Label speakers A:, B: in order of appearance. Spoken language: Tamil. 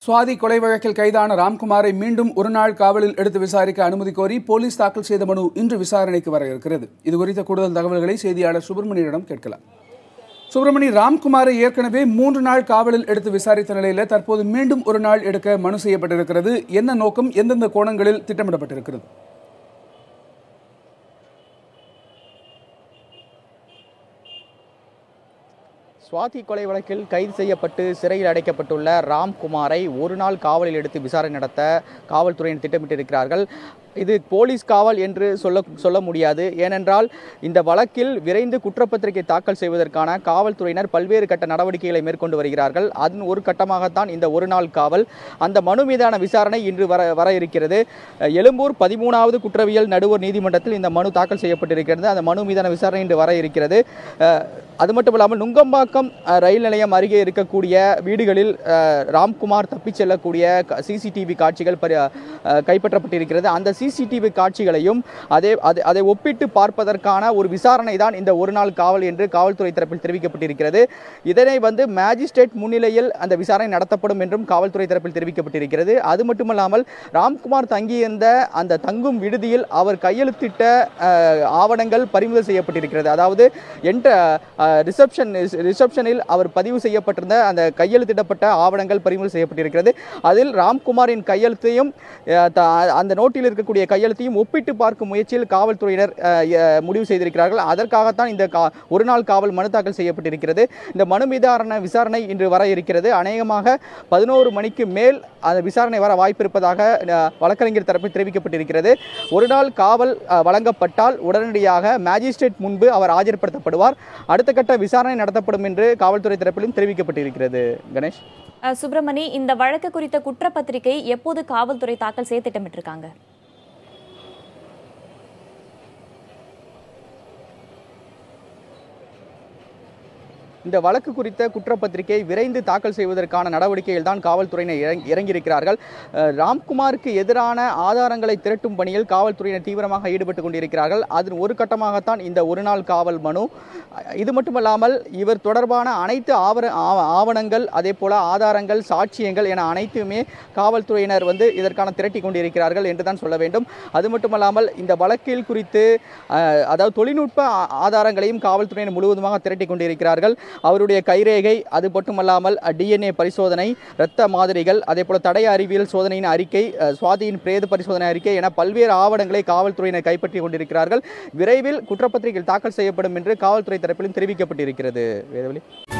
A: சுவாதி கொலை வழக்கில் கைதான ராம்குமாரை மீண்டும் ஒரு நாள் காவலில் எடுத்து விசாரிக்க அனுமதி கோரி போலீஸ் தாக்கல் செய்த மனு இன்று விசாரணைக்கு வர இருக்கிறது இது குறித்த கூடுதல் தகவல்களை செய்தியாளர் சுப்பிரமணியனிடம் கேட்கலாம் சுப்பிரமணி ராம்குமாரை ஏற்கனவே மூன்று நாள் காவலில் எடுத்து விசாரித்த நிலையில் தற்போது மீண்டும் ஒரு நாள் எடுக்க மனு செய்யப்பட்டிருக்கிறது என்ன நோக்கம் எந்தெந்த கோணங்களில் திட்டமிடப்பட்டிருக்கிறது
B: சுவாதி கொலை வழக்கில் கைது செய்யப்பட்டு சிறையில் அடைக்கப்பட்டுள்ள ராம்குமாரை ஒரு நாள் காவலில் எடுத்து விசாரணை நடத்த காவல்துறையினர் திட்டமிட்டிருக்கிறார்கள் இது போலீஸ் காவல் என்று சொல்ல சொல்ல முடியாது ஏனென்றால் இந்த வழக்கில் விரைந்து குற்றப்பத்திரிகை தாக்கல் செய்வதற்கான காவல்துறையினர் பல்வேறு கட்ட நடவடிக்கைகளை மேற்கொண்டு வருகிறார்கள் அதன் ஒரு கட்டமாகத்தான் இந்த ஒரு நாள் காவல் அந்த மனு மீதான விசாரணை இன்று வர வர இருக்கிறது எழும்பூர் பதிமூணாவது குற்றவியல் நடுவர் நீதிமன்றத்தில் இந்த மனு தாக்கல் செய்யப்பட்டிருக்கிறது அந்த மனு மீதான விசாரணை இன்று வர இருக்கிறது அஹ், அது மட்டும் இல்லாமல் நுங்கம்பாக்கம் அஹ், ரயில் நிலையம் அருகே இருக்கக்கூடிய வீடுகளில் அஹ், ராம்குமார் தப்பிச் செல்லக்கூடிய சிசிடிவி காட்சிகள் பரி- அஹ், கைப்பற்றப்பட்டிருக்கிறது அந்த சிசிடிவி காட்சிகளையும் அதே அதை அதை ஒப்பிட்டு பார்ப்பதற்கான ஒரு விசாரணை தான் இந்த ஒரு நாள் காவல் என்று காவல்துறை தரப்பில் தெரிவிக்கப்பட்டிருக்கிறது இதனை வந்து மேஜிஸ்ட்ரேட் முன்னிலையில் அந்த விசாரணை நடத்தப்படும் என்றும் காவல்துறை தரப்பில் தெரிவிக்கப்பட்டிருக்கிறது அது மட்டுமல்லாமல் ராம்குமார் தங்கியிருந்த அந்த தங்கும் விடுதியில் அவர் கையெழுத்திட்ட அஹ், ஆவணங்கள் பறிமுதல் செய்யப்பட்டிருக்கிறது அதாவது என்ற ரிசப்ஷன் ரிசப்ஷனில் அவர் பதிவு செய்யப்பட்டிருந்த அந்த கையெழுத்திடப்பட்ட ஆவணங்கள் பறிமுதல் செய்யப்பட்டிருக்கிறது அதில் ராம்குமாரின் கையெழுத்தையும் அஹ், த- அந்த நோட்டில் இருக்கக்கூடிய கையெழுத்தையும் ஒப்பிட்டு பார்க்கும் முயற்சியில் காவல்துறையினர் அஹ், அஹ், முடிவு செய்திருக்கிறார்கள் அதற்காகத்தான் இந்த கா- ஒரு நாள் காவல் மனு தாக்கல் செய்யப்பட்டிருக்கிறது இந்த மனு மீதான விசாரணை இன்று வர இருக்கிறது அநேகமாக பதினோரு மணிக்கு மேல் அந்த விசாரணை வர வாய்ப்பு இருப்பதாக அஹ், வழக்கறிஞர் தரப்பில் தெரிவிக்கப்பட்டிருக்கிறது ஒரு நாள் காவல் அஹ், வழங்கப்பட்டால் உடனடியாக மேஜிஸ்ட்ரேட் முன்பு அவர் ஆஜர்படுத்தப்படுவார் அடுத்த கட்ட விசாரணை நடத்தப்படும் என்று காவல்துறை தரப்பிலும் தெரிவிக்கப்பட்டிருக்கிறது கணேஷ்
C: அஹ், சுப்பிரமணி இந்த வழக்கு குறித்த குற்றப்பத்திரிகை எப்போது காவல்துறை தாக்கல் செய்ய திட்டமிட்டிருக்காங்க
B: இந்த வழக்கு குறித்த குற்றப்பத்திரிகை விரைந்து தாக்கல் செய்வதற்கான நடவடிக்கையில் தான் காவல்துறையினர் இறங்கி- இறங்கியிருக்கிறார்கள் அஹ், ராம்குமாருக்கு எதிரான ஆதாரங்களை திரட்டும் பணியில் காவல்துறையினர் தீவிரமாக ஈடுபட்டு கொண்டிருக்கிறார்கள் அதன் ஒரு கட்டமாகத்தான் இந்த ஒரு நாள் காவல் மனு அஹ், இது மட்டுமல்லாமல் இவர் தொடர்பான அனைத்து ஆவர ஆவ- ஆவணங்கள் அதே போல ஆதாரங்கள் சாட்சியங்கள் என அனைத்துமே காவல்துறையினர் வந்து இதற்கான திரட்டி கொண்டிருக்கிறார்கள் என்று தான் சொல்ல வேண்டும் அது மட்டுமல்லாமல் இந்த வழக்கில் குறித்து அஹ், அதாவது தொழில்நுட்ப ஆ- ஆதாரங்களையும் காவல்துறையினர் முழுவதுமாக திரட்டி கொண்டிருக்கிறார்கள் அவருடைய கைரேகை அது மட்டுமல்லாமல் டிஎன்ஏ பரிசோதனை இரத்த மாதிரிகள் அதே போல தடய அறிவியல் சோதனையின் அறிக்கை அஹ், சுவாதியின் பிரேத பரிசோதனை அறிக்கை என பல்வேறு ஆவணங்களை காவல்துறையினர் கைப்பற்றி கொண்டிருக்கிறார்கள் விரைவில் குற்றப்பத்திரிகை தாக்கல் செய்யப்படும் என்று காவல்துறை தரப்பிலும் தெரிவிக்கப்பட்டிருக்கிறது வேதவழி